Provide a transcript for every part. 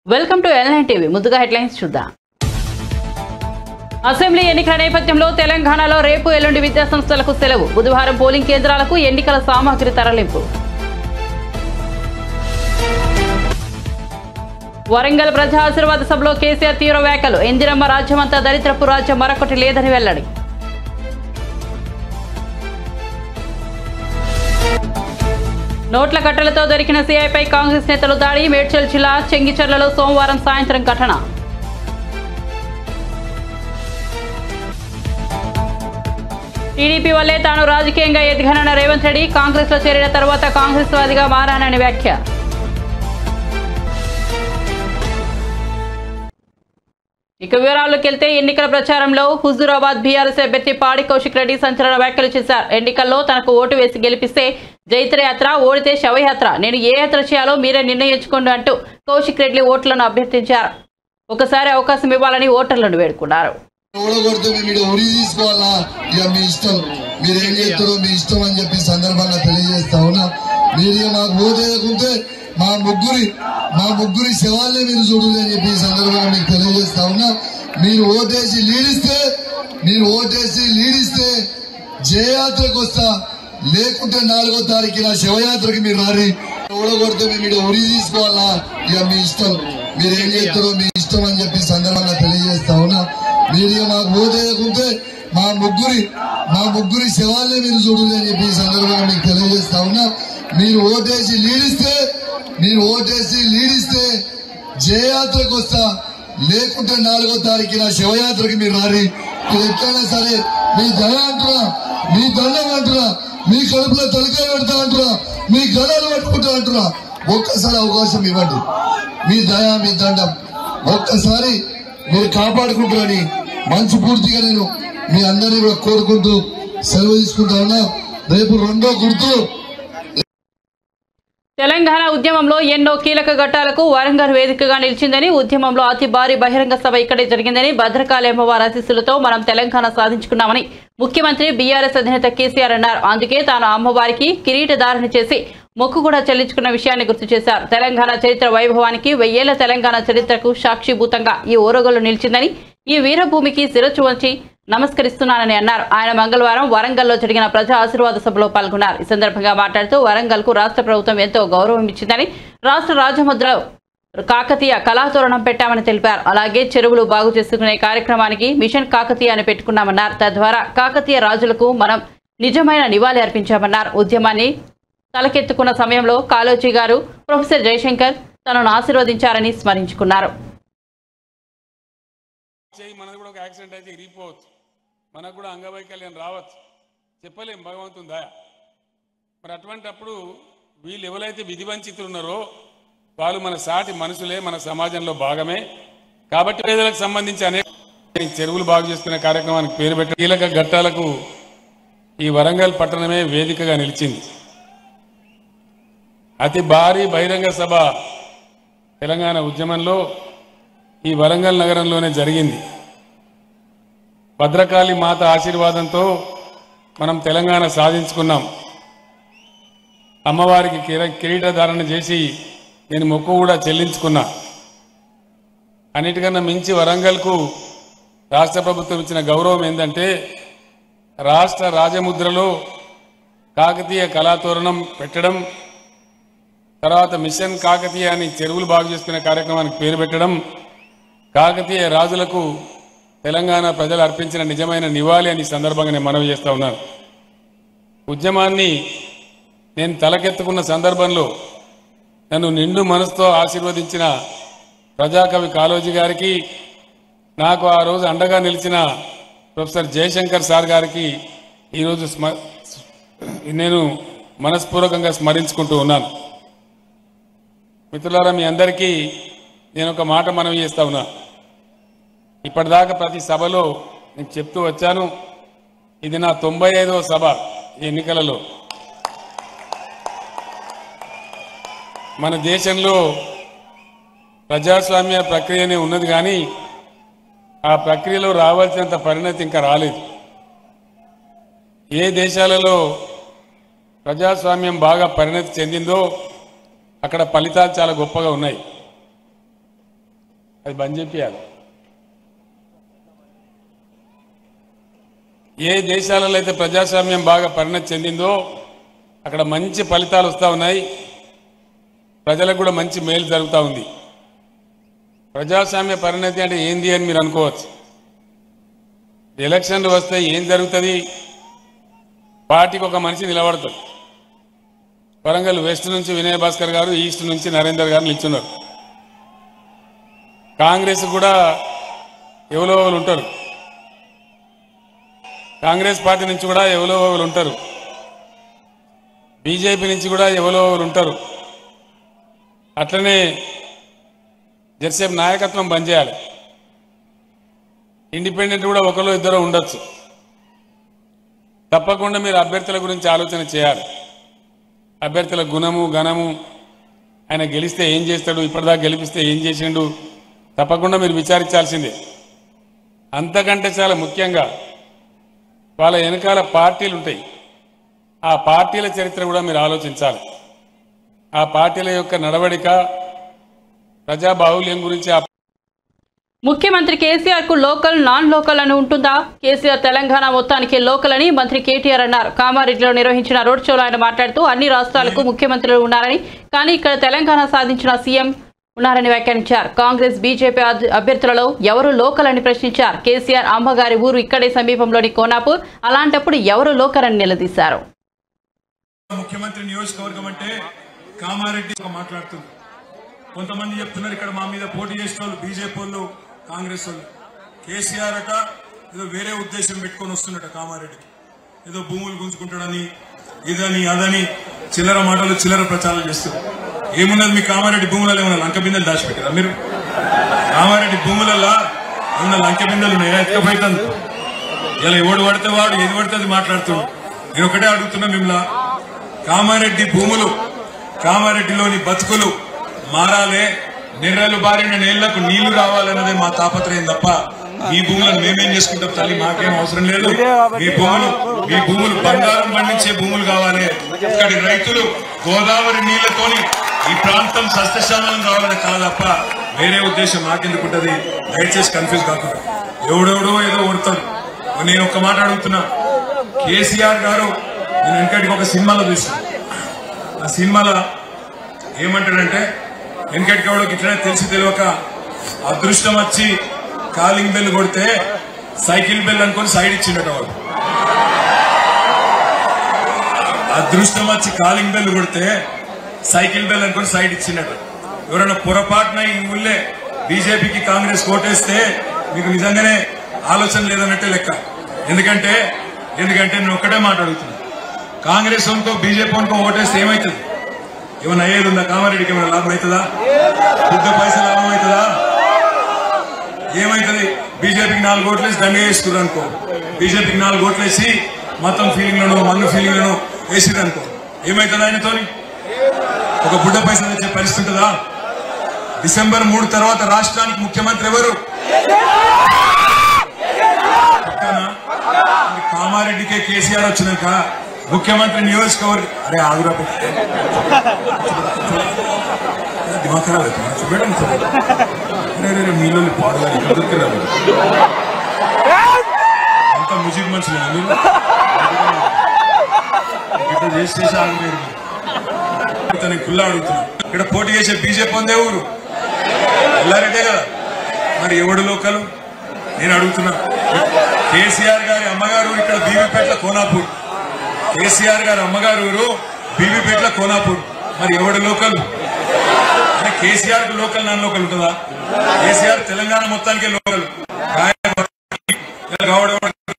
Welcome to LN TV ముందుగా headlines చూద్దాం assembly ఎన్నికల నేపథ్యంలో తెలంగాణలో రేపు ఎల్లుండి విద్యాసంస్థలకు సెలవు బుధవారం పోలింగ్ కేంద్రాలకు ఎన్నికల సామాగ్రి తరలింపు వరంగల్ ప్రజా ఆశీర్వాద సభలో కేసీఆర్ తీవ్ర వ్యాఖ్యలు ఇందిరమ్మ రాజ్యమంతా దరిద్రపు రాజ్యం మరొకటి లేదని వెల్లడి నోట్ల కట్టలతో దొరికిన సీఐపై కాంగ్రెస్ నేతలు దాడి మేడ్చల్ జిల్లా చెంగిచెర్లలో సోమవారం సాయంత్రం ఘటన టీడీపీ వల్లే తాను రాజకీయంగా ఎదిగానన్న రేవంత్ రెడ్డి కాంగ్రెస్ లో చేరిన తర్వాత కాంగ్రెస్ వాదిగా మారానని వ్యాఖ్య ఇక వివరాల్లోకి వెళ్తే ఎన్నికల ప్రచారంలో హుజూరాబాద్ బీఆర్ఎస్ అభ్యర్థి పాడి కౌశిక్ రెడ్డి సంచలన వ్యాఖ్యలు చేశారు ఎన్నికల్లో తనకు ఓటు వేసి గెలిపిస్తే జైత్రయాత్ర ఓడితే శవయాత్ర నేను ఏ యాత్ర చేయాలో మీరే నిర్ణయించుకోండి అంటూ కౌశిక్ రెడ్డి ఓట్లను అభ్యర్థించారు ఒకసారి అవకాశం ఇవ్వాలని ఓటర్లను వేడుకున్నారు ఓడగొడితే మేము ఇక్కడ ఉరి తీసుకోవాలా ఇక మీ ఇష్టం మీరు ఏం చేస్తారో మీ ఇష్టం అని చెప్పి సందర్భంగా తెలియజేస్తా ఉన్నా మీరు ఇక మాకు ఓటేయకుంటే మా ముగ్గురి మా ముగ్గురి శవాలే మీరు చూడాలి అని చెప్పి ఈ సందర్భంగా మీకు తెలియజేస్తా ఉన్నా మీరు ఓటేసి లీడిస్తే మీరు ఓటేసి లీడిస్తే జయయాత్రకు వస్తా లేకుంటే నాలుగో తారీఖు నా శవయాత్రకి మీరు రారి ఓడగొడితే మేము ఇక్కడ ఉరి తీసుకోవాలా ఇక మీ ఇష్టం మీరు ఏం చేస్తారో మీ ఇష్టం అని చెప్పి సందర్భంగా తెలియజేస్తా ఉన్నా మీరు ఇక మాకు ఓటేయకుంటే మా ముగ్గురి మా ముగ్గురి శవాలే మీరు చూడాలి అని చెప్పి ఈ సందర్భంగా మీకు తెలియజేస్తా ఉన్నా మీరు ఓటేసి లీడిస్తే మీరు ఓటేసి లీడిస్తే జయయాత్రకు వస్తా లేకుంటే నాలుగో తారీఖు నా శవయాత్రకి మీరు రారి మీరు ఎట్లయినా సరే మీ దయ అంటున్నా మీ దండం అంటున్నా మీ కడుపులో తలకాయ పెడతా అంటున్నా మీ గడాలు పట్టుకుంటా అంటున్నా ఒక్కసారి అవకాశం ఇవ్వండి మీ దయ మీ దండం ఒక్కసారి మీరు కాపాడుకుంటారని మంచి పూర్తిగా నేను మీ అందరినీ కూడా కోరుకుంటూ సెలవు తీసుకుంటా ఉన్నా రేపు రెండో గుర్తు తెలంగాణ ఉద్యమంలో ఎన్నో కీలక ఘట్టాలకు వరంగల్ వేదికగా నిలిచిందని ఉద్యమంలో అతి భారీ బహిరంగ సభ ఇక్కడే జరిగిందని భద్రకాళి అమ్మవారి ఆశీస్సులతో మనం తెలంగాణ సాధించుకున్నామని ముఖ్యమంత్రి బీఆర్ఎస్ అధినేత కేసీఆర్ అన్నారు అందుకే తాను అమ్మవారికి కిరీటధారణ చేసి మొక్కు కూడా చెల్లించుకున్న విషయాన్ని గుర్తు చేశారు తెలంగాణ చరిత్ర వైభవానికి వెయ్యేళ్ల తెలంగాణ చరిత్రకు సాక్షిభూతంగా ఈ ఓరగోలు నిలిచిందని ఈ వీరభూమికి శిరస్సు వంచి నమస్కరిస్తున్నానని అన్నారు ఆయన మంగళవారం వరంగల్లో జరిగిన ప్రజా ఆశీర్వాద సభలో పాల్గొన్నారు ఈ సందర్భంగా మాట్లాడుతూ వరంగల్ కు రాష్ట్ర ప్రభుత్వం ఎంతో గౌరవం ఇచ్చిందని రాష్ట్ర రాజముద్రలో కాకతీయ కళాతోరణం పెట్టామని తెలిపారు అలాగే చెరువులు బాగు చేసుకునే కార్యక్రమానికి మిషన్ కాకతీయ అని పెట్టుకున్నామన్నారు తద్వారా కాకతీయ రాజులకు మనం నిజమైన నివాళి అర్పించామన్నారు ఉద్యమాన్ని తలకెత్తుకున్న సమయంలో కాలోజీ గారు ప్రొఫెసర్ జయశంకర్ తనను ఆశీర్వదించారని స్మరించుకున్నారు చేయి మనది కూడా ఒక యాక్సిడెంట్ అయితే ఇరిగిపోవచ్చు మనకు కూడా అంగవైకల్యం రావచ్చు చెప్పలేం భగవంతుని దయ మరి అటువంటప్పుడు వీళ్ళు ఎవరైతే విధి వంచితులు ఉన్నారో వాళ్ళు మన సాటి మనుషులే మన సమాజంలో భాగమే కాబట్టి పేదలకు సంబంధించి అనేక చెరువులు బాగు చేసుకునే కార్యక్రమానికి పేరు పెట్టిన కీలక ఘట్టాలకు ఈ వరంగల్ పట్టణమే వేదికగా నిలిచింది అతి భారీ బహిరంగ సభ తెలంగాణ ఉద్యమంలో ఈ వరంగల్ నగరంలోనే జరిగింది భద్రకాళి మాత ఆశీర్వాదంతో మనం తెలంగాణ సాధించుకున్నాం అమ్మవారికి కిర కిరీటధారణ చేసి నేను మొక్కు కూడా చెల్లించుకున్నా అన్నిటికన్నా మించి వరంగల్కు రాష్ట్ర ప్రభుత్వం ఇచ్చిన గౌరవం ఏంటంటే రాష్ట్ర రాజముద్రలో కాకతీయ కళాతోరణం పెట్టడం తర్వాత మిషన్ కాకతీయ అని చెరువులు బాగు చేసుకునే కార్యక్రమానికి పేరు పెట్టడం కాకతీయ రాజులకు తెలంగాణ ప్రజలు అర్పించిన నిజమైన నివాళి అని ఈ సందర్భంగా నేను మనవి చేస్తా ఉన్నాను ఉద్యమాన్ని నేను తలకెత్తుకున్న సందర్భంలో నన్ను నిండు మనసుతో ఆశీర్వదించిన ప్రజాకవి కాళోజీ గారికి నాకు ఆ రోజు అండగా నిలిచిన ప్రొఫెసర్ జయశంకర్ సార్ గారికి ఈరోజు స్మ నేను మనస్పూర్వకంగా స్మరించుకుంటూ ఉన్నాను మిత్రులారా మీ అందరికీ నేను ఒక మాట మనవి చేస్తా ఉన్నా ఇప్పటిదాకా ప్రతి సభలో నేను చెప్తూ వచ్చాను ఇది నా తొంభై ఐదవ సభ ఈ ఎన్నికలలో మన దేశంలో ప్రజాస్వామ్య ప్రక్రియనే ఉన్నది కానీ ఆ ప్రక్రియలో రావాల్సినంత పరిణతి ఇంకా రాలేదు ఏ దేశాలలో ప్రజాస్వామ్యం బాగా పరిణతి చెందిందో అక్కడ ఫలితాలు చాలా గొప్పగా ఉన్నాయి అది బంద్ చేపియాలి ఏ దేశాలలో అయితే ప్రజాస్వామ్యం బాగా పరిణతి చెందిందో అక్కడ మంచి ఫలితాలు వస్తూ ఉన్నాయి ప్రజలకు కూడా మంచి మేలు జరుగుతూ ఉంది ప్రజాస్వామ్య పరిణతి అంటే ఏంది అని మీరు అనుకోవచ్చు ఎలక్షన్లు వస్తే ఏం జరుగుతుంది పార్టీకి ఒక మనిషి నిలబడతాడు వరంగల్ వెస్ట్ నుంచి వినయ్ భాస్కర్ గారు ఈస్ట్ నుంచి నరేందర్ గారు నిల్చున్నారు కాంగ్రెస్ కూడా ఎవరో ఒకరు ఉంటారు కాంగ్రెస్ పార్టీ నుంచి కూడా ఎవరో ఒకరు ఉంటారు బీజేపీ నుంచి కూడా ఎవరో ఒకరు ఉంటారు అట్లనే జెర్సేపు నాయకత్వం బంద్ చేయాలి ఇండిపెండెంట్ కూడా ఒకరు ఇద్దరు ఉండొచ్చు తప్పకుండా మీరు అభ్యర్థుల గురించి ఆలోచన చేయాలి అభ్యర్థుల గుణము ఘనము ఆయన గెలిస్తే ఏం చేస్తాడు ఇప్పటిదాకా గెలిపిస్తే ఏం చేసిండు తప్పకుండా మీరు విచారించాల్సిందే అంతకంటే చాలా ముఖ్యంగా వాళ్ళ వెనకాల పార్టీలు ఉంటాయి ఆ పార్టీల చరిత్ర కూడా మీరు ఆలోచించాలి ఆ పార్టీల యొక్క నడవడిక ప్రజా బాహుల్యం గురించి ఆ ముఖ్యమంత్రి కేసీఆర్ కు లోకల్ నాన్ లోకల్ అని ఉంటుందా కేసీఆర్ తెలంగాణ మొత్తానికి లోకల్ అని మంత్రి కేటీఆర్ అన్నారు కామారెడ్డిలో నిర్వహించిన రోడ్ షోలో ఆయన మాట్లాడుతూ అన్ని రాష్ట్రాలకు ముఖ్యమంత్రులు ఉన్నారని కానీ ఇక్కడ తెలంగాణ సాధించిన సీఎం ఉన్నారని వ్యాఖ్యానించారు కాంగ్రెస్ బీజేపీ అభ్- అభ్యర్థులలో ఎవరు లోకల్ అని ప్రశ్నించారు కేసీఆర్ అమ్మగారి ఊరు ఇక్కడే సమీపంలోని కోనాపూర్ అలాంటప్పుడు ఎవరు లోకల్ అని నిలదీశారు ముఖ్యమంత్రి నియోజకవర్గం అంటే కామారెడ్డి ఒక మాట్లాడుతుంది కొంతమంది చెప్తున్నారు ఇక్కడ మా మీద పోటీ చేసిన వాళ్ళు బీజేపీ వాళ్ళు కాంగ్రెస్ వాళ్ళు కేసీఆర్ అట ఏదో వేరే ఉద్దేశం పెట్టుకొని వస్తున్నట కామారెడ్డికి ఏదో భూములు గుంజుకుంటాడని ఇదని అదని చిల్లర మాటలు చిల్లర ప్రచారం చేస్తారు ఏమున్నది మీ కామారెడ్డి భూములలో ఏమన్నా లంక బిందెలు దాచిపెట్టారా మీరు కామారెడ్డి భూములలో ఏమన్నా లంక బిందెలు ఉన్నాయా ఎత్తుకపోతుంది ఇలా ఎవడు పడితే వాడు ఏది పడితే అది మాట్లాడుతున్నాడు నేను ఒకటే అడుగుతున్నా మిమ్మల్ని కామారెడ్డి భూములు కామారెడ్డిలోని బతుకులు మారాలే నిర్రలు బారిన నేళ్లకు నీళ్లు రావాలన్నదే మా తాపత్రయం తప్ప మీ భూములను మేమేం చేసుకుంటాం తల్లి మాకేం అవసరం లేదు మీ భూములు మీ భూములు బంగారం పండించే భూములు కావాలి ఇక్కడి రైతులు గోదావరి నీళ్లతోని ఈ ప్రాంతం సస్యశ్యామలం కావాలని కల తప్ప వేరే ఉద్దేశం మాకెందుకుంటది దయచేసి కన్ఫ్యూజ్ కాకుండా ఎవడెవడో ఏదో కొడతాడు నేను ఒక్క మాట అడుగుతున్నా కేసీఆర్ గారు నేను వెనకటికి ఒక సినిమాలో చూసాను ఆ సినిమాలో ఏమంటాడంటే వెనకటికి ఎవడో ఇట్లనే తెలిసి తెలియక అదృష్టం వచ్చి కాలింగ్ బెల్ కొడితే సైకిల్ బెల్ అనుకొని సైడ్ ఇచ్చిండట వాడు అదృష్టం వచ్చి కాలింగ్ బెల్ కొడితే సైకిల్ బెల్ అనుకొని సైడ్ ఇచ్చిండట ఎవరైనా పొరపాటున ఈ ఊళ్ళే బీజేపీకి కాంగ్రెస్ ఓటేస్తే మీకు నిజంగానే ఆలోచన లేదన్నట్టే లెక్క ఎందుకంటే ఎందుకంటే నేను ఒక్కటే మాట్లాడుతున్నా కాంగ్రెస్ వనుకో బీజేపీ వనుకో ఓటేస్తే ఏమవుతుంది ఏమైనా అయ్యేది ఉందా కామారెడ్డికి ఏమైనా లాభం అవుతుందా బుద్ధ పైసలు లాభం అవుతుందా ఏమైతుంది బీజేపీకి నాలుగు ఓట్లేసి దండ వేసుకున్నారు అనుకో బీజేపీకి నాలుగు ఓట్లేసి మొత్తం ఫీలింగ్ లను మన్ను ఫీలింగ్ లను వేసిరు అనుకో ఏమైతుంది ఆయనతోని ఒక బుడ్డ పైసలు తెచ్చే పరిస్థితి ఉంటుందా డిసెంబర్ మూడు తర్వాత రాష్ట్రానికి ముఖ్యమంత్రి ఎవరు పక్కన మరి కామారెడ్డికే కేసీఆర్ వచ్చినాక ముఖ్యమంత్రి నియోజకవర్గం అరే ఆగురా దిమాగ్ ఖరాబ్ అవుతుంది చూపెట్టండి చూపెట్టండి. అరే అరే, అరే మీలో పాడగా ఇక్కడ దొరికిరా మీరు. అంత ముజీబ్ మనుషులు మీరు ఇట్లా చేసి చేసి ఆగలేరు మీరు తనకి కుల్లా అడుగుతున్నా ఇక్కడ పోటీ చేసే బీజేపీ పొందే ఊరు ఎల్లారెడ్డే కదా మరి ఎవడు లోకలు నేను అడుగుతున్నా కేసీఆర్ గారి అమ్మగారు ఊరు ఇక్కడ బీబీపేట్ల కోనాపూర్ కేసీఆర్ గారి అమ్మగారు ఊరు బీబీపేట్ల కోనాపూర్ మరి ఎవడు లోకల్ అంటే కేసీఆర్ కు లోకల్ నాన్ లోకల్ ఉంటుందా కేసీఆర్ తెలంగాణ మొత్తానికే లోకల్ గాయ- గౌడ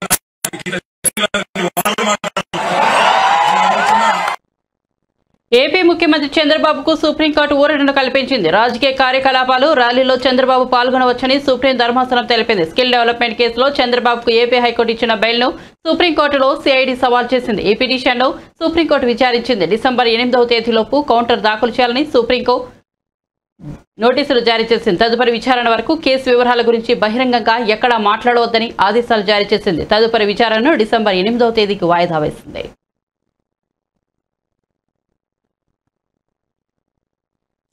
నేను అడుగుతున్నా ఏపీ ముఖ్యమంత్రి చంద్రబాబుకు సుప్రీంకోర్టు ఊరటను కల్పించింది రాజకీయ కార్యకలాపాలు ర్యాలీలో చంద్రబాబు పాల్గొనవచ్చని సుప్రీం ధర్మాసనం తెలిపింది స్కిల్ డెవలప్మెంట్ కేసులో చంద్రబాబుకు ఏపీ హైకోర్టు ఇచ్చిన బెయిల్ను సుప్రీంకోర్టులో సిఐడి సవాల్ చేసింది ఈ పిటిషన్ను సుప్రీంకోర్టు విచారించింది డిసెంబర్ ఎనిమిదవ తేదీలోపు కౌంటర్ దాఖలు చేయాలని సుప్రీంకోర్టు నోటీసులు జారీ చేసింది తదుపరి విచారణ వరకు కేసు వివరాల గురించి బహిరంగంగా ఎక్కడా మాట్లాడవద్దని ఆదేశాలు జారీ చేసింది తదుపరి విచారణను డిసెంబర్ ఎనిమిదవ తేదీకి వాయిదా వేసింది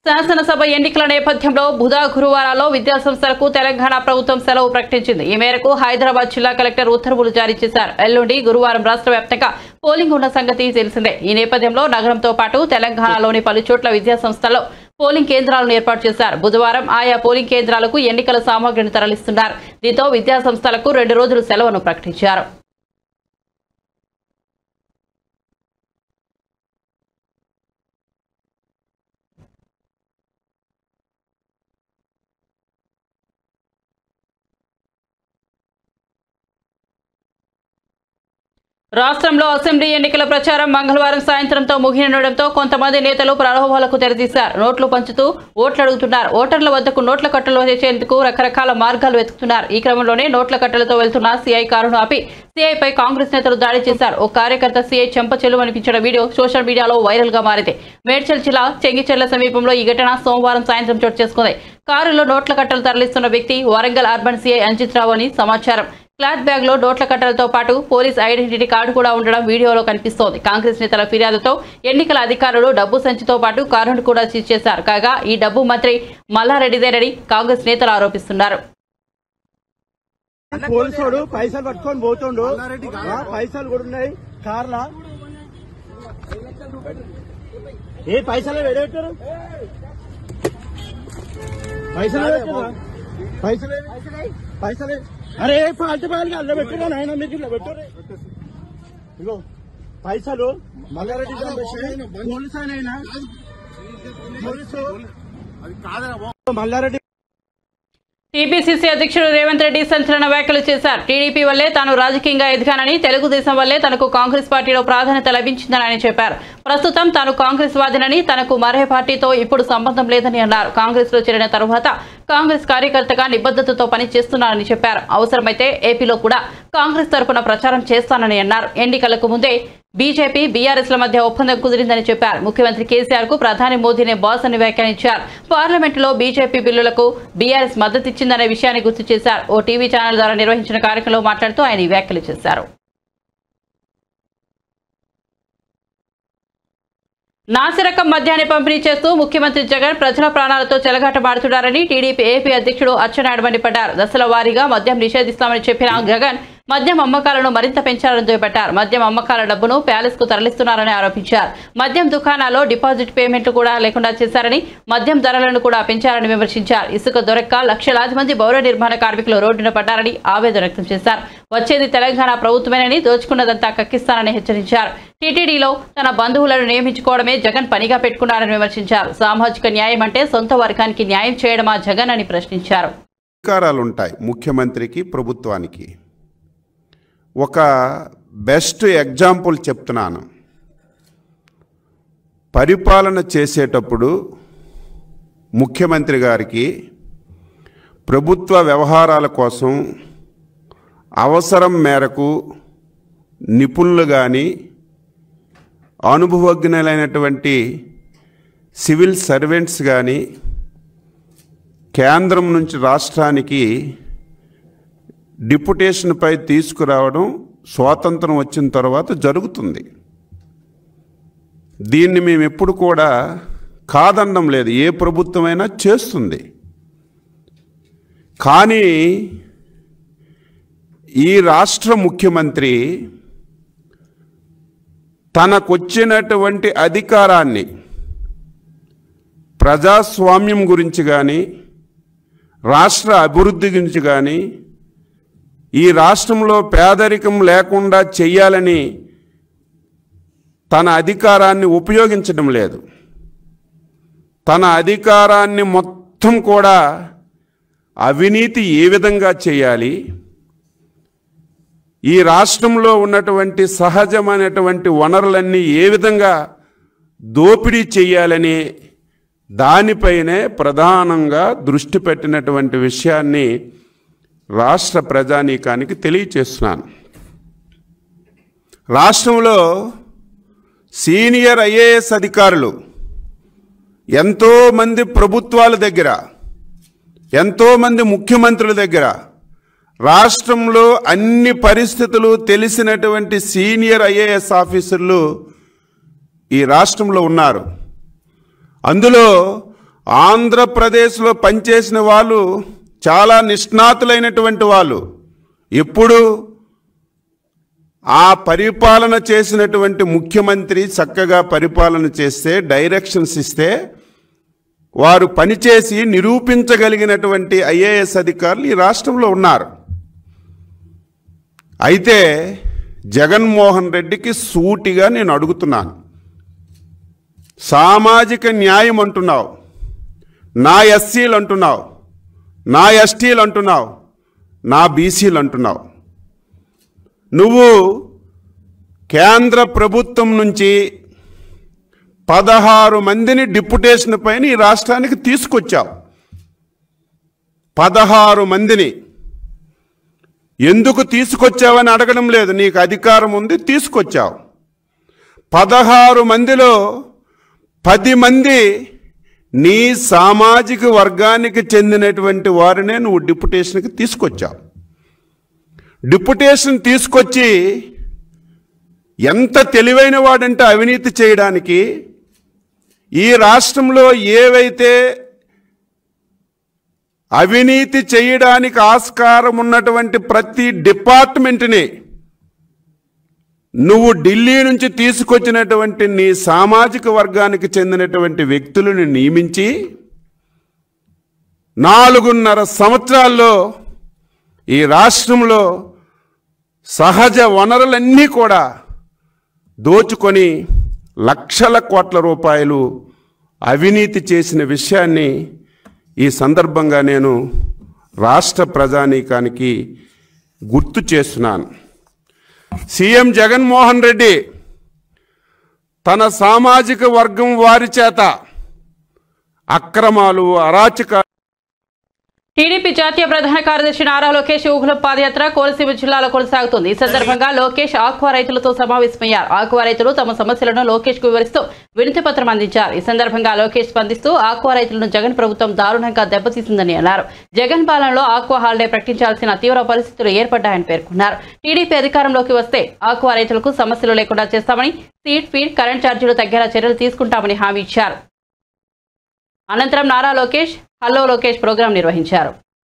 శాసనసభ ఎన్నికల నేపథ్యంలో బుధ గురువారాల్లో విద్యాసంస్థలకు తెలంగాణ ప్రభుత్వం సెలవు ప్రకటించింది ఈ మేరకు హైదరాబాద్ జిల్లా కలెక్టర్ ఉత్తర్వులు జారీ చేశారు ఎల్లుండి గురువారం రాష్ట్ర వ్యాప్తంగా పోలింగ్ ఉన్న సంగతి తెలిసిందే ఈ నేపథ్యంలో నగరంతో పాటు తెలంగాణలోని పలు చోట్ల విద్యాసంస్థల్లో పోలింగ్ కేంద్రాలను ఏర్పాటు చేశారు బుధవారం ఆయా పోలింగ్ కేంద్రాలకు ఎన్నికల సామాగ్రిని తరలిస్తున్నారు దీంతో విద్యాసంస్థలకు రెండు రోజులు సెలవును ప్రకటించారు రాష్ట్రంలో అసెంబ్లీ ఎన్నికల ప్రచారం మంగళవారం సాయంత్రంతో ముగియనుండడంతో కొంతమంది నేతలు ప్రలోభాలకు తెరతీశారు నోట్లు పంచుతూ ఓట్లు అడుగుతున్నారు ఓటర్ల వద్దకు నోట్ల కట్టలు తెచ్చేందుకు రకరకాల మార్గాలు వెతుకుతున్నారు ఈ క్రమంలోనే నోట్ల కట్టలతో వెళ్తున్న సీఐ కారును ఆపి సీఐపై కాంగ్రెస్ నేతలు దాడి చేశారు ఓ కార్యకర్త సీఐ చెంప చెల్లు అనిపించిన వీడియో సోషల్ మీడియాలో వైరల్ గా మారింది మేడ్చల్ జిల్లా చెంగిచెర్ల సమీపంలో ఈ ఘటన సోమవారం సాయంత్రం చోటు చేసుకుంది కారులో నోట్ల కట్టలు తరలిస్తున్న వ్యక్తి వరంగల్ అర్బన్ సీఐ అంజిత్ రావు అని సమాచారం క్లాత్ బ్యాగ్ లో నోట్ల కట్టలతో పాటు పోలీస్ ఐడెంటిటీ కార్డు కూడా ఉండడం వీడియోలో కనిపిస్తోంది కాంగ్రెస్ నేతల ఫిర్యాదుతో ఎన్నికల అధికారులు డబ్బు సంచితో పాటు కారును కూడా సీజ్ చేశారు కాగా ఈ డబ్బు మంత్రి మల్లారెడ్డిదేనని కాంగ్రెస్ నేతలు ఆరోపిస్తున్నారు పోలీసోడు పైసలు పట్టుకొని పోతుండు ఆ, పైసలు కూడా ఉన్నాయి కార్లా ఏ పైసలు వెడబెట్టారు పైసలు పెట్టారా? పైసలు ఏ- పైసలు ఏ- అరే పాల్టీ పాలకి అల్ల పెట్టున్నా నాయన మీకు ఇలా పెట్టారు ఇగో పైసలు మల్లారెడ్డి చంపేసి పోలీసు ఆయన పోలీసు మల్లారెడ్డి టీపీసీసీ అధ్యక్షుడు రేవంత్ రెడ్డి సంచలన వ్యాఖ్యలు చేశారు టీడీపీ వల్లే తాను రాజకీయంగా ఎదిగానని తెలుగుదేశం వల్లే తనకు కాంగ్రెస్ పార్టీలో ప్రాధాన్యత లభించిందని ఆయన చెప్పారు ప్రస్తుతం తాను కాంగ్రెస్ వాదినని తనకు మరే పార్టీతో ఇప్పుడు సంబంధం లేదని అన్నారు కాంగ్రెస్ లో చేరిన తరువాత కాంగ్రెస్ కార్యకర్తగా నిబద్ధతతో పనిచేస్తున్నానని చెప్పారు అవసరమైతే ఏపీలో కూడా కాంగ్రెస్ తరపున ప్రచారం చేస్తానని అన్నారు ఎన్నికలకు ముందే బీజేపీ బీఆర్ఎస్ ల మధ్య ఒప్పందం కుదిరిందని చెప్పారు ముఖ్యమంత్రి కేసీఆర్ కు ప్రధాని మోదీనే బాస్ అని వ్యాఖ్యానించారు పార్లమెంటులో బీజేపీ బిల్లులకు బీఆర్ఎస్ మద్దతిచ్చిందనే విషయాన్ని గుర్తు చేశారు ఓ టీవీ ఛానల్ ద్వారా నిర్వహించిన కార్యక్రమంలో మాట్లాడుతూ ఆయన ఈ వ్యాఖ్యలు చేశారు నాసిరకం మద్యాన్ని పంపిణీ చేస్తూ ముఖ్యమంత్రి జగన్ ప్రజల ప్రాణాలతో చెలగాటమాడుతున్నారని టీడీపీ ఏపీ అధ్యక్షుడు అచ్చెన్నాయుడు మండిపడ్డారు దశల వారీగా మద్యం నిషేధిస్తామని చెప్పిన జగన్ మద్యం అమ్మకాలను మరింత పెంచాలని దుయ్యబట్టారు మద్యం అమ్మకాల డబ్బును ప్యాలెస్ కు తరలిస్తున్నారని ఆరోపించారు మద్యం దుకాణాల్లో డిపాజిట్ పేమెంట్లు కూడా లేకుండా చేశారని మద్యం ధరలను కూడా పెంచారని విమర్శించారు ఇసుక దొరక్క లక్షలాది మంది భవన నిర్మాణ కార్మికులు రోడ్డున పడ్డారని ఆవేదన వ్యక్తం చేశారు వచ్చేది తెలంగాణ ప్రభుత్వమేనని దోచుకున్నదంతా కక్కిస్తానని హెచ్చరించారు టీటీడీలో తన బంధువులను నియమించుకోవడమే జగన్ పనిగా పెట్టుకున్నారని విమర్శించారు సామాజిక న్యాయం అంటే సొంత వర్గానికి న్యాయం చేయడమా జగన్ అని ప్రశ్నించారు అధికారాలు ఉంటాయి ముఖ్యమంత్రికి ప్రభుత్వానికి ఒక బెస్ట్ ఎగ్జాంపుల్ చెప్తున్నాను పరిపాలన చేసేటప్పుడు ముఖ్యమంత్రి గారికి ప్రభుత్వ వ్యవహారాల కోసం అవసరం మేరకు నిపుణులు కానీ అనుభవజ్ఞులైనటువంటి సివిల్ సర్వెంట్స్ కానీ కేంద్రం నుంచి రాష్ట్రానికి డిప్యుటేషన్పై తీసుకురావడం స్వాతంత్రం వచ్చిన తర్వాత జరుగుతుంది దీన్ని మేము ఎప్పుడు కూడా కాదనడం లేదు ఏ ప్రభుత్వమైనా చేస్తుంది కానీ ఈ రాష్ట్ర ముఖ్యమంత్రి తనకొచ్చినటువంటి అధికారాన్ని ప్రజాస్వామ్యం గురించి కానీ రాష్ట్ర అభివృద్ధి గురించి కానీ ఈ రాష్ట్రంలో పేదరికం లేకుండా చెయ్యాలని తన అధికారాన్ని ఉపయోగించడం లేదు తన అధికారాన్ని మొత్తం కూడా అవినీతి ఏ విధంగా చేయాలి ఈ రాష్ట్రంలో ఉన్నటువంటి సహజమైనటువంటి వనరులన్నీ ఏ విధంగా దోపిడీ చేయాలని దానిపైనే ప్రధానంగా దృష్టి పెట్టినటువంటి విషయాన్ని రాష్ట్ర ప్రజానీకానికి తెలియచేస్తున్నాను రాష్ట్రంలో సీనియర్ ఐఏఎస్ అధికారులు ఎంతోమంది ప్రభుత్వాల దగ్గర ఎంతోమంది ముఖ్యమంత్రుల దగ్గర రాష్ట్రంలో అన్ని పరిస్థితులు తెలిసినటువంటి సీనియర్ ఐఏఎస్ ఆఫీసర్లు ఈ రాష్ట్రంలో ఉన్నారు అందులో ఆంధ్రప్రదేశ్లో పనిచేసిన వాళ్ళు చాలా నిష్ణాతులైనటువంటి వాళ్ళు ఎప్పుడు ఆ పరిపాలన చేసినటువంటి ముఖ్యమంత్రి చక్కగా పరిపాలన చేస్తే డైరెక్షన్స్ ఇస్తే వారు పనిచేసి నిరూపించగలిగినటువంటి ఐఏఎస్ అధికారులు ఈ రాష్ట్రంలో ఉన్నారు అయితే జగన్మోహన్ రెడ్డికి సూటిగా నేను అడుగుతున్నాను సామాజిక న్యాయం అంటున్నావు నా ఎస్సీలు అంటున్నావు నా ఎస్టీలు అంటున్నావు నా బీసీలు అంటున్నావు నువ్వు కేంద్ర ప్రభుత్వం నుంచి పదహారు మందిని డిప్యుటేషన్ పైన ఈ రాష్ట్రానికి తీసుకొచ్చావు పదహారు మందిని ఎందుకు తీసుకొచ్చావని అడగడం లేదు నీకు అధికారం ఉంది తీసుకొచ్చావు పదహారు మందిలో పది మంది నీ సామాజిక వర్గానికి చెందినటువంటి వారినే నువ్వు డిప్యుటేషన్కి తీసుకొచ్చావు డిప్యుటేషన్ తీసుకొచ్చి ఎంత తెలివైన వాడంటే అవినీతి చేయడానికి ఈ రాష్ట్రంలో ఏవైతే అవినీతి చేయడానికి ఆస్కారం ఉన్నటువంటి ప్రతి డిపార్ట్మెంట్ని నువ్వు ఢిల్లీ నుంచి తీసుకొచ్చినటువంటి నీ సామాజిక వర్గానికి చెందినటువంటి వ్యక్తులను నియమించి నాలుగున్నర సంవత్సరాల్లో ఈ రాష్ట్రంలో సహజ వనరులన్నీ కూడా దోచుకొని లక్షల కోట్ల రూపాయలు అవినీతి చేసిన విషయాన్ని ఈ సందర్భంగా నేను రాష్ట్ర ప్రజానీకానికి గుర్తు చేస్తున్నాను సీఎం జగన్మోహన్ రెడ్డి తన సామాజిక వర్గం వారి చేత అక్రమాలు అరాచక టీడీపీ జాతీయ ప్రధాన కార్యదర్శి నారా లోకేష్ ఊహల పాదయాత్ర కోనసీమ జిల్లాలో కొనసాగుతుంది ఈ సందర్భంగా లోకేష్ ఆక్వా రైతులతో సమావేశమయ్యారు ఆక్వా రైతులు తమ సమస్యలను లోకేష్ కు వివరిస్తూ వినతి పత్రం అందించారు ఈ సందర్భంగా లోకేష్ స్పందిస్తూ ఆక్వా రైతులను జగన్ ప్రభుత్వం దారుణంగా దెబ్బతీసిందని అన్నారు జగన్ పాలనలో ఆక్వా హాలిడే ప్రకటించాల్సిన తీవ్ర పరిస్థితులు ఏర్పడ్డాయని పేర్కొన్నారు టీడీపీ అధికారంలోకి వస్తే ఆక్వా రైతులకు సమస్యలు లేకుండా చేస్తామని సీడ్ ఫీడ్ కరెంట్ ఛార్జీలు తగ్గేలా చర్యలు తీసుకుంటామని హామీ ఇచ్చారు అనంతరం నారా లోకేష్ హలో లోకేష్ ప్రోగ్రాం నిర్వహించారు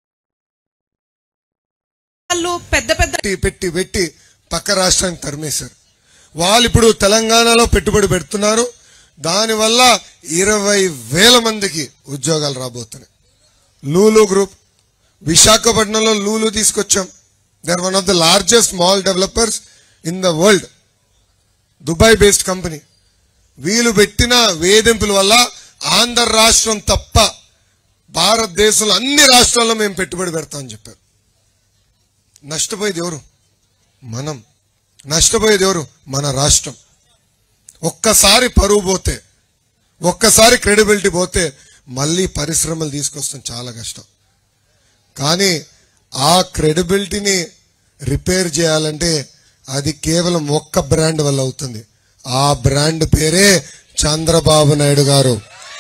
వాళ్ళు పెద్ద పెద్ద పెట్టి పెట్టి పెట్టి పక్క రాష్ట్రానికి తరిమేశారు వాళ్ళు ఇప్పుడు తెలంగాణలో పెట్టుబడి పెడుతున్నారు దానివల్ల ఇరవై వేల మందికి ఉద్యోగాలు రాబోతున్నాయి లూలు గ్రూప్ విశాఖపట్నంలో లూలు తీసుకొచ్చాం they are one of the largest mall developers in the world Dubai based company వీళ్ళు పెట్టిన వేధింపుల వల్ల ఆంధ్ర రాష్ట్రం తప్ప భారతదేశంలో అన్ని రాష్ట్రాల్లో మేము పెట్టుబడి పెడతామని చెప్పారు నష్టపోయేది ఎవరు మనం నష్టపోయేది ఎవరు మన రాష్ట్రం ఒక్కసారి పరువు పోతే ఒక్కసారి క్రెడిబిలిటీ పోతే మళ్ళీ పరిశ్రమలు తీసుకొస్తాం చాలా కష్టం కానీ ఆ క్రెడిబిలిటీని రిపేర్ చేయాలంటే అది కేవలం ఒక్క బ్రాండ్ వల్ల అవుతుంది ఆ బ్రాండ్ పేరే చంద్రబాబు నాయుడు గారు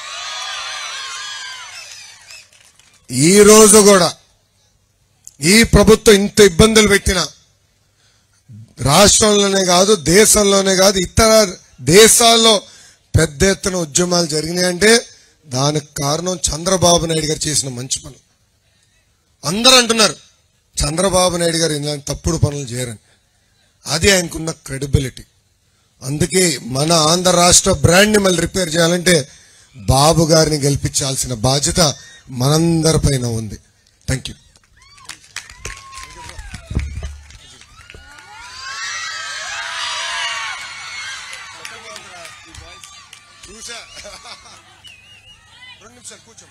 ఈ రోజు కూడా ఈ ప్రభుత్వం ఇంత ఇబ్బందులు పెట్టిన రాష్ట్రంలోనే కాదు దేశంలోనే కాదు ఇతర దేశాల్లో పెద్ద ఎత్తున ఉద్యమాలు జరిగినాయంటే దానికి కారణం చంద్రబాబు నాయుడు గారు చేసిన మంచి పనులు అందరూ అంటున్నారు చంద్రబాబు నాయుడు గారు ఇలాంటి తప్పుడు పనులు చేయరని అది ఆయనకున్న క్రెడిబిలిటీ అందుకే మన ఆంధ్ర రాష్ట్ర బ్రాండ్ని మళ్ళీ రిపేర్ చేయాలంటే బాబు గారిని గెలిపించాల్సిన బాధ్యత మనందరిపైన ఉంది థ్యాంక్ యూ చూసా రెండు నిమిషాలు కూర్చో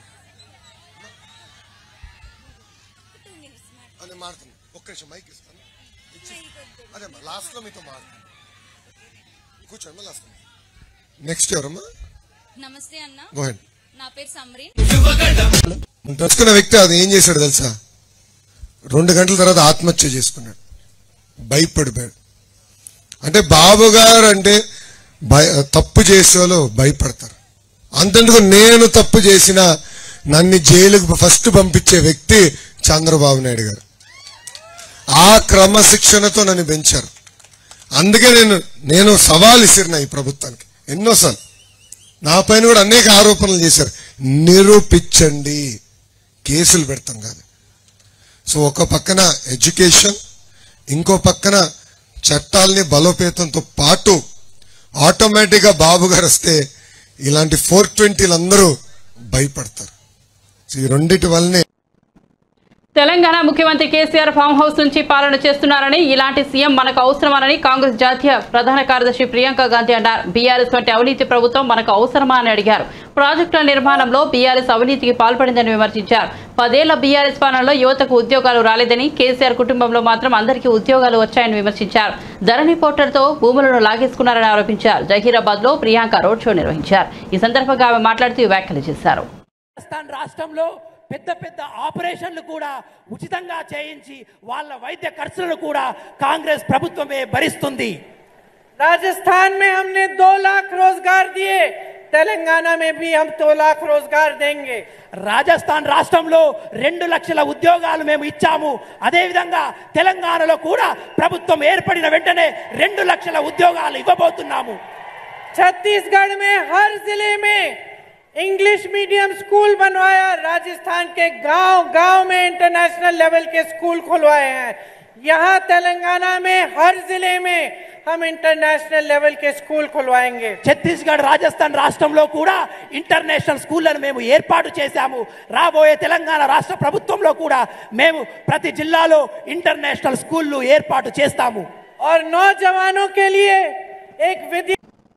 అని మాడుతుంది ఒక్క నిమిషం మైక్ ఇస్తాను ఇచ్చి అదే లాస్ట్ లో మీతో మాడుతుంది కూర్చోండి లాస్ట్ నెక్స్ట్ ఎవరమ్మా నమస్తే అన్న గోహెడ్ నా పేరు సమ్రీన్ తెలుసుకున్న వ్యక్తి అది ఏం చేశాడు తెలుసా రెండు గంటల తర్వాత ఆత్మహత్య చేసుకున్నాడు భయపడిపోయాడు అంటే బాబు గారు అంటే భయ తప్పు చేసే వాళ్ళు భయపడతారు అంతెందుకు నేను తప్పు చేసిన నన్ను జైలుకు ఫస్ట్ పంపించే వ్యక్తి చంద్రబాబు నాయుడు గారు ఆ క్రమశిక్షణతో నన్ను పెంచారు అందుకే నేను నేను సవాల్ ఇసిరిన ఈ ప్రభుత్వానికి ఎన్నోసార్లు నా పైన కూడా అనేక ఆరోపణలు చేశారు నిరూపించండి కేసులు పెడతాం కాదు సో ఒక పక్కన ఎడ్యుకేషన్ ఇంకో పక్కన చట్టాల్ని బలోపేతంతో పాటు ఆటోమేటిక్గా బాబు గారు వస్తే ఇలాంటి ఫోర్ ట్వంటీలు అందరూ భయపడతారు సో ఈ రెండిటి వల్లనే తెలంగాణ ముఖ్యమంత్రి కేసీఆర్ ఫామ్ హౌస్ నుంచి పాలన చేస్తున్నారని ఇలాంటి సీఎం మనకు అవసరమని కాంగ్రెస్ జాతీయ ప్రధాన కార్యదర్శి ప్రియాంక గాంధీ అన్నారు బీఆర్ఎస్ వంటి అవినీతి ప్రభుత్వం మనకు అవసరమా అని అడిగారు ప్రాజెక్టుల నిర్మాణంలో బీఆర్ఎస్ అవినీతికి పాల్పడిందని విమర్శించారు పదేళ్ల బీఆర్ఎస్ పాలనలో యువతకు ఉద్యోగాలు రాలేదని కేసీఆర్ కుటుంబంలో మాత్రం అందరికీ ఉద్యోగాలు వచ్చాయని విమర్శించారు ధరణి పోర్టర్తో భూములను లాగేసుకున్నారని ఆరోపించారు జహీరాబాద్ లో ప్రియాంక రోడ్ షో నిర్వహించారు ఈ సందర్భంగా ఆమె మాట్లాడుతూ ఈ వ్యాఖ్యలు చేశారు రాజస్థాన్ రాష్ట్రంలో పెద్ద పెద్ద ఆపరేషన్లు కూడా ఉచితంగా చేయించి వాళ్ళ వైద్య ఖర్చులను కూడా కాంగ్రెస్ ప్రభుత్వమే భరిస్తుంది राजस्थान में हमने दो लाख रोजगार दिए तेलंगाना में भी हम दो लाख रोजगार देंगे రాజస్థాన్ రాష్ట్రంలో రెండు లక్షల ఉద్యోగాలు మేము ఇచ్చాము అదేవిధంగా తెలంగాణలో కూడా ప్రభుత్వం ఏర్పడిన వెంటనే రెండు లక్షల ఉద్యోగాలు ఇవ్వబోతున్నాము छत्तीसगढ़ में हर जिले में इंग्लिश मीडियम स्कूल बनवाया राजस्थान के गांव गांव में इंटरनेशनल लेवल के स्कूल खुलवाए हैं यहाँ तेलंगाना में हर जिले में हम इंटरनेशनल लेवल के स्कूल खुलवाएंगे ఛత్తీస్గఢ్ రాజస్థాన్ రాష్ట్రంలో కూడా ఇంటర్నేషనల్ స్కూళ్లను మేము ఏర్పాటు చేశాము రాబోయే తెలంగాణ రాష్ట్ర ప్రభుత్వంలో కూడా మేము ప్రతి జిల్లాలో ఇంటర్నేషనల్ స్కూళ్లు ఏర్పాటు చేస్తాము और नौजवानों के लिए एक विधि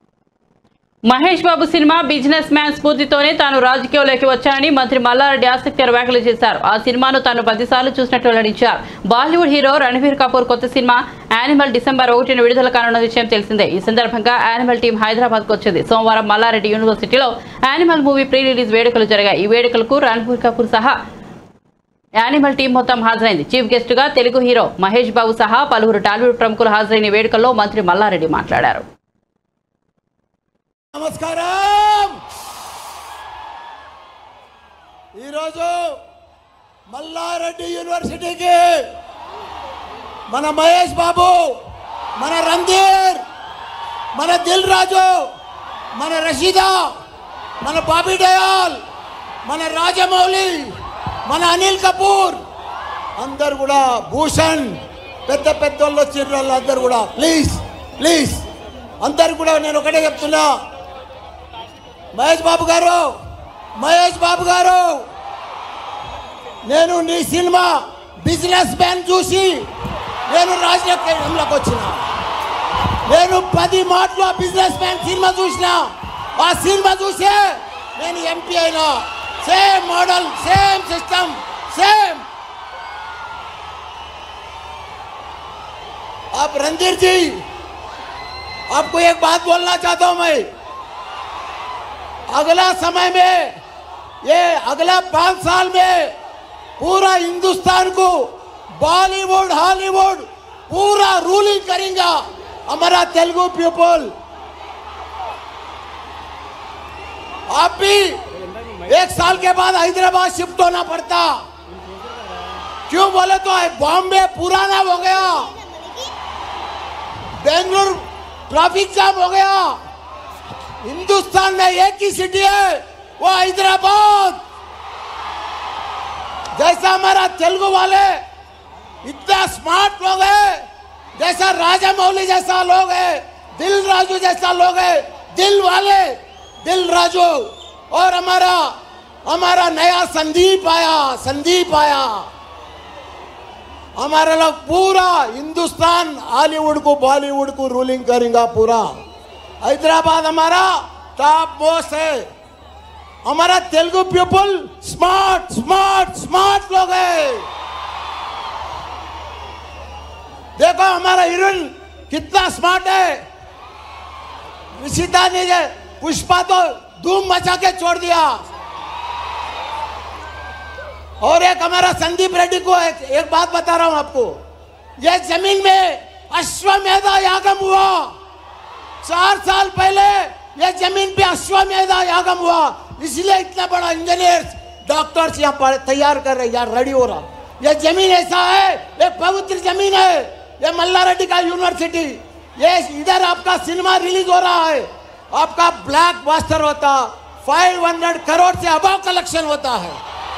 మహేష్ బాబు సినిమా బిజినెస్ మ్యాన్ స్ఫూర్తితోనే తాను రాజకీయంలోకి వచ్చానని మంత్రి మల్లారెడ్డి ఆసక్తికర వ్యాఖ్యలు చేశారు ఆ సినిమాను తాను పదిసార్లు చూసినట్లు వెల్లడించారు బాలీవుడ్ హీరో రణబీర్ కపూర్ కొత్త సినిమా యానిమల్ డిసెంబర్ ఒకటిన విడుదల కానున్న విషయం తెలిసిందే ఈ సందర్భంగా యానిమల్ టీం హైదరాబాద్ కు వచ్చింది సోమవారం మల్లారెడ్డి యూనివర్సిటీలో యానిమల్ మూవీ ప్రీ రిలీజ్ వేడుకలు జరిగాయి ఈ వేడుకలకు రణబీర్ కపూర్ సహా యానిమల్ టీం మొత్తం హాజరైంది చీఫ్ గెస్ట్ గా తెలుగు హీరో మహేష్ బాబు సహా పలువురు టాలీవుడ్ ప్రముఖులు హాజరైన ఈ వేడుకల్లో మంత్రి మల్లారెడ్డి మాట్లాడారు నమస్కారం ఈరోజు మల్లారెడ్డి యూనివర్సిటీకి మన మహేష్ బాబు మన రంధీర్ మన దిల్ రాజు మన రషీదా మన బాబీ డయాల్ మన రాజమౌళి మన అనిల్ కపూర్ అందరు కూడా భూషణ్ పెద్ద పెద్ద వాళ్ళు వచ్చిన వాళ్ళు అందరు కూడా ప్లీజ్ ప్లీజ్ అందరు కూడా నేను ఒకటే చెప్తున్నా మహేష్ బాబు గారు మహేష్ బాబు గారు నేను నీ సినిమా బిజినెస్ మ్యాన్ చూసి నేను రాజకీయంలోకి వచ్చిన నేను పది మాటలు ఆ బిజినెస్ మ్యాన్ సినిమా చూసిన ఆ సినిమా చూసే నేను ఎంపీ అయినా same model same system same आप रणधीर जी आपको एक बात बोलना चाहता हूं मैं अगला समय में ये अगला पांच साल में पूरा हिंदुस्तान को बॉलीवुड हॉलीवुड पूरा रूलिंग करेंगे हमारा तेलुगु पीपल आप भी एक साल के बाद हैदराबाद शिफ्ट होना पड़ता क्यों बोले तो बॉम्बे पुराना हो गया बेंगलुरु ट्रैफिक जाम हो गया हिंदुस्तान में एक ही सिटी है वो हैदराबाद जैसा हमारा तेलुगु वाले इतना स्मार्ट लोग हैं जैसा राजा मौली जैसा लोग है दिल राजू जैसा लोग है दिल वाले दिल राजू और हमारा हमारा नया संदीप आया संदीप आया हमारे लोग पूरा हिंदुस्तान हॉलीवुड को बॉलीवुड को रूलिंग करेंगे पूरा हैदराबाद हमारा टॉप मोस्ट है हमारा Telugu people smart smart smart लोग है देखो हमारा हीरोइन कितना स्मार्ट है ऋषिता ने जे पुष्पा तो धूम मचा के छोड़ दिया और एक हमारा संदीप रेड्डी को एक, एक बात बता रहा हूं आपको ये जमीन में अश्वमेधा यागम हुआ चार साल पहले ये जमीन पे अश्वमेधा यागम हुआ इसलिए इतना बड़ा इंजीनियर डॉक्टर्स यहाँ पर तैयार कर रहे यहाँ रेडी हो रहा ये जमीन ऐसा है ये पवित्र जमीन है ये मल्ला रेड्डी का यूनिवर्सिटी ये इधर आपका सिनेमा रिलीज हो रहा है आपका ब्लैक बास्टर होता 500 करोड़ से अबाव कलेक्शन होता है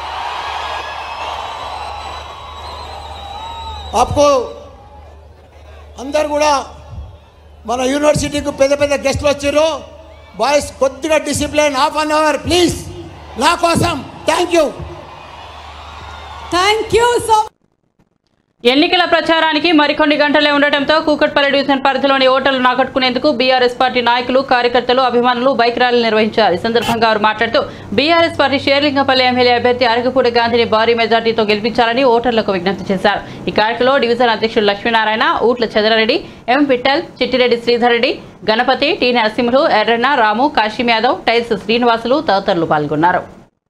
आपको అందరు కూడా మన యూనివర్సిటీకి పెద్ద పెద్ద గెస్ట్లు వచ్చారు బాయ్స్ కొద్దిగా discipline half an hour please నా కోసం thank you thank you so ఎన్నికల ప్రచారానికి మరికొన్ని గంటలే ఉండటంతో కూకట్పల్లి డివిజన్ పరిధిలోని ఓటర్లు నాకట్టుకునేందుకు బీఆర్ఎస్ పార్టీ నాయకులు కార్యకర్తలు అభిమానులు బైక్ ర్యాలీ నిర్వహించారు ఈ సందర్భంగా వారు మాట్లాడుతూ బీఆర్ఎస్ పార్టీ షేర్లింగపల్లి ఎమ్మెల్యే అభ్యర్థి అరగపూడి గాంధీని భారీ మెజార్టీతో గెలిపించాలని ఓటర్లకు విజ్ఞప్తి చేశారు ఈ కార్యక్రమంలో డివిజన్ అధ్యక్షుడు Lakshminarayana Ootla Chandrareddy M Pittal Chittireddy Sridhar Reddy Ganapathi T Narasimhulu Erranna Ramu Kasim Yadav tiles Srinivasulu తదితరులు పాల్గొన్నారు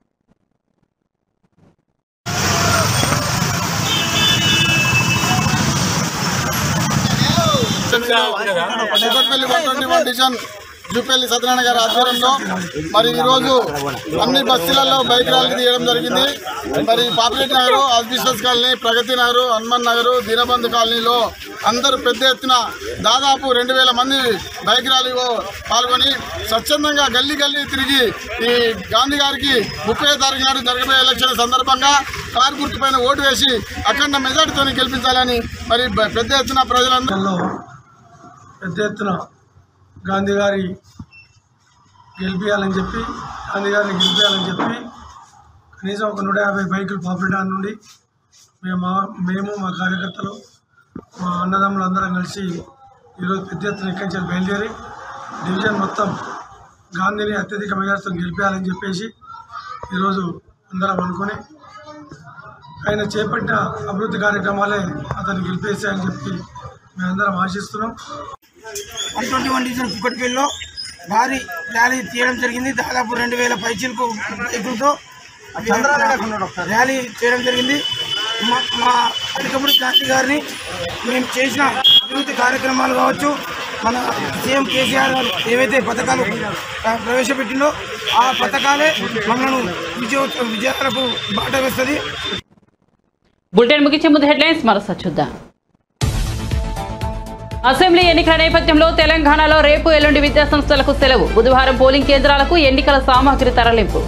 Kottapalli one twenty one division Jupalli Satyanarayana గారి ఆధ్వర్యంలో మరి ఈరోజు అన్ని బస్తీలలో బైక్ ర్యాలీ తీయడం జరిగింది మరి పాపులేట్ నగర్ ఆస్బిషస్ కాలనీ ప్రగతి నగర్ హనుమాన్ నగర్ దీనబంధు కాలనీలో అందరూ పెద్ద ఎత్తున దాదాపు రెండు వేల మంది బైక్ ర్యాలీలో పాల్గొని స్వచ్ఛందంగా గల్లీ గల్లీ తిరిగి ఈ గాంధీ గారికి ముప్పై తారీఖు నాడు జరగబోయే ఎలక్షన్ సందర్భంగా కారు గుర్తుపైన ఓటు వేసి అఖండ మెజార్టీతో గెలిపించాలని మరి బ- పెద్ద ఎత్తున ప్రజలందరూ పెద్ద ఎత్తున గాంధీ గారి గెలిపించాలని చెప్పి గాంధీ గారిని గెలిపించాలని చెప్పి కనీసం ఒక నూట యాభై బైకులు పాపులేట్ నుండి మేము మా- మేము మా కార్యకర్తలు మా అన్నదమ్ములు అందరం కలిసి ఈరోజు పెద్ద ఎత్తున ఇక్కడి నుంచి బయలుదేరి డివిజన్ మొత్తం గాంధీని అత్యధిక మెజార్టీతో గెలిపించాలని చెప్పేసి ఈరోజు అందరం అనుకొని ఆయన చేపట్టిన అభివృద్ధి కార్యక్రమాలే అతన్ని గెలిపేశాయని చెప్పి మేమందరం ఆశిస్తున్నాం వన్ ట్వంటీ వన్ డివిజన్ కుక్కటిపల్లిలో భారీ ర్యాలీ తీయడం జరిగింది దాదాపు రెండు వేల పైచీలకు బైకులతో ర్యాలీ చేయడం జరిగింది మా మా అధికపుడి గాంధీ గారిని మేము చేసిన అభివృద్ధి కార్యక్రమాలు కావచ్చు మన సీఎం కేసీఆర్ గారు ఏవైతే పథకాలు ఆ, ప్రవేశపెట్టిందో ఆ పథకాలే మనను విజయ విజయాలకు బాట వేస్తుంది బులెటిన్ ముగించే ముందు హెడ్లైన్స్ మరోసారి చూద్దాం అసెంబ్లీ ఎన్నికల నేపథ్యంలో తెలంగాణలో రేపు ఎల్లుండి విద్యాసంస్థలకు సెలవు బుధవారం పోలింగ్ కేంద్రాలకు ఎన్నికల సామాగ్రి తరలింపు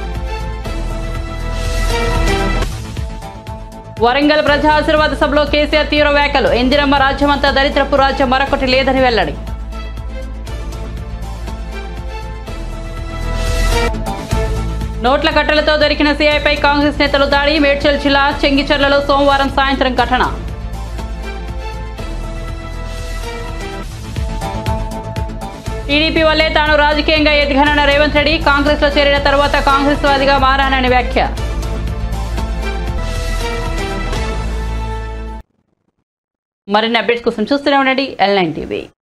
వరంగల్ ప్రజా ఆశీర్వాద సభలో కేసీఆర్ తీవ్ర వ్యాఖ్యలు ఇందిరమ్మ రాజ్యమంతా దరిద్రపు రాజ్యం మరొకటి లేదని వెల్లడి నోట్ల కట్టలతో దొరికిన సీఐపై కాంగ్రెస్ నేతలు దాడి మేడ్చల్ జిల్లా చెంగిచెర్లలో సోమవారం సాయంత్రం ఘటన టీడీపీ వల్లే తాను రాజకీయంగా ఎదిగానన్న రేవంత్ రెడ్డి కాంగ్రెస్ లో చేరిన తర్వాత కాంగ్రెస్ వాదిగా మారానని వ్యాఖ్య మరిన్ని అప్డేట్స్ కోసం చూస్తూనే ఉండండి ఎల్ నైన్ టీవీ